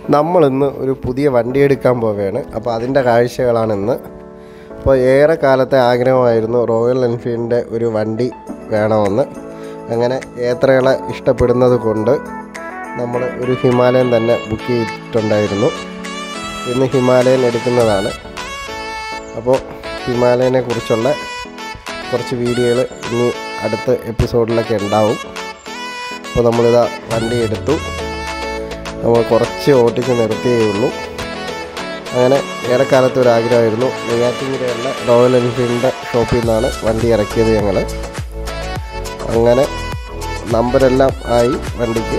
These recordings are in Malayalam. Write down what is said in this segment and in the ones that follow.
നമ്മളിന്ന് ഒരു പുതിയ വണ്ടി എടുക്കാൻ പോവുകയാണ് അപ്പോൾ അതിൻ്റെ കാഴ്ചകളാണ് ഇന്ന് അപ്പോൾ ഏറെ കാലത്തെ ആഗ്രഹമായിരുന്നു റോയൽ എൻഫീൽഡിൻ്റെ ഒരു വണ്ടി വേണമെന്ന് അങ്ങനെ ഏത്രകളെ ഇഷ്ടപ്പെടുന്നത് കൊണ്ട് നമ്മൾ ഒരു ഹിമാലയൻ തന്നെ ബുക്ക് ചെയ്തിട്ടുണ്ടായിരുന്നു ഇന്ന് ഹിമാലയൻ എടുക്കുന്നതാണ് അപ്പോൾ ഹിമാലയനെ കുറിച്ചുള്ള കുറച്ച് വീഡിയോകൾ ഇനി അടുത്ത എപ്പിസോഡിലൊക്കെ ഉണ്ടാവും അപ്പോൾ നമ്മളിതാ വണ്ടി എടുത്തു നമ്മൾ കുറച്ച് ഓട്ടിച്ച് നിർത്തിയേ ഉള്ളൂ അങ്ങനെ ഏറെക്കാലത്ത് ഒരു ആഗ്രഹമായിരുന്നു നെയ്യാറ്റിങ്ങരയുള്ള റോയൽ എൻഫീൽഡിൻ്റെ ഷോപ്പിൽ നിന്നാണ് വണ്ടി ഇറക്കിയത് ഞങ്ങൾ അങ്ങനെ നമ്പരെല്ലാം ആയി വണ്ടിക്ക്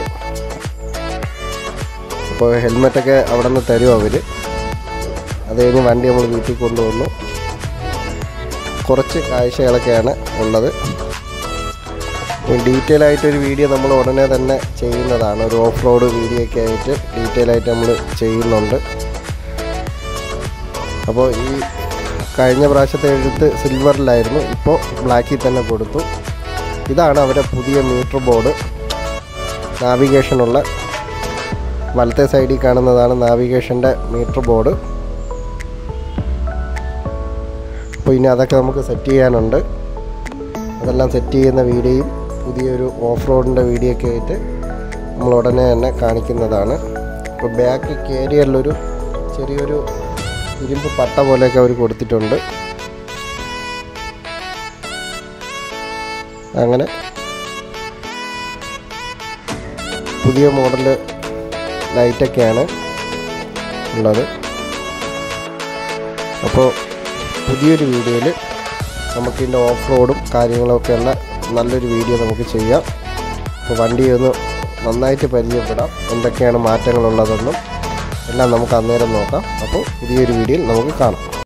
അപ്പോൾ ഹെൽമെറ്റൊക്കെ അവിടെ നിന്ന് തരും അവർ അത് കഴിഞ്ഞ് വണ്ടി നമ്മൾ വീട്ടിൽ കൊണ്ടുവന്നു കുറച്ച് കാഴ്ചകളൊക്കെയാണ് ഉള്ളത് ഡീറ്റെയിൽ ആയിട്ടൊരു വീഡിയോ നമ്മൾ ഉടനെ തന്നെ ചെയ്യുന്നതാണ് ഒരു ഓഫ് റോഡ് വീഡിയോ ഒക്കെ ആയിട്ട് ഡീറ്റെയിൽ ആയിട്ട് നമ്മൾ ചെയ്യുന്നുണ്ട് അപ്പോൾ ഈ കഴിഞ്ഞ പ്രാവശ്യത്തെ എഴുത്ത് സിൽവറിലായിരുന്നു ഇപ്പോൾ ബ്ലാക്കിൽ തന്നെ കൊടുത്തു ഇതാണ് അവരുടെ പുതിയ മീറ്റർ ബോർഡ് നാവിഗേഷനുള്ള വലത്തെ സൈഡിൽ കാണുന്നതാണ് നാവിഗേഷൻ്റെ മീറ്റർ ബോർഡ് അപ്പോൾ ഇനി അതൊക്കെ നമുക്ക് സെറ്റ് ചെയ്യാനുണ്ട് അതെല്ലാം സെറ്റ് ചെയ്യുന്ന വീഡിയോയും പുതിയൊരു ഓഫ് റോഡിൻ്റെ വീഡിയോ ഒക്കെ ആയിട്ട് നമ്മൾ ഉടനെ തന്നെ കാണിക്കുന്നതാണ് ഇപ്പോൾ ബാക്ക് കേരിയറിലൊരു ചെറിയൊരു ഇരുമ്പ് പട്ട പോലെയൊക്കെ അവർ കൊടുത്തിട്ടുണ്ട് അങ്ങനെ പുതിയ മോഡൽ ലൈറ്റൊക്കെയാണ് ഉള്ളത് അപ്പോൾ പുതിയൊരു വീഡിയോയിൽ നമുക്കിതിൻ്റെ ഓഫ് റോഡും കാര്യങ്ങളൊക്കെ ഉള്ള നല്ലൊരു വീഡിയോ നമുക്ക് ചെയ്യാം അപ്പോൾ വണ്ടി ഒന്ന് നന്നായിട്ട് പരിചയപ്പെടാം എന്തൊക്കെയാണ് മാറ്റങ്ങളുള്ളതെന്നും എല്ലാം നമുക്ക് അന്നേരം നോക്കാം അപ്പോൾ പുതിയൊരു വീഡിയോയിൽ നമുക്ക് കാണാം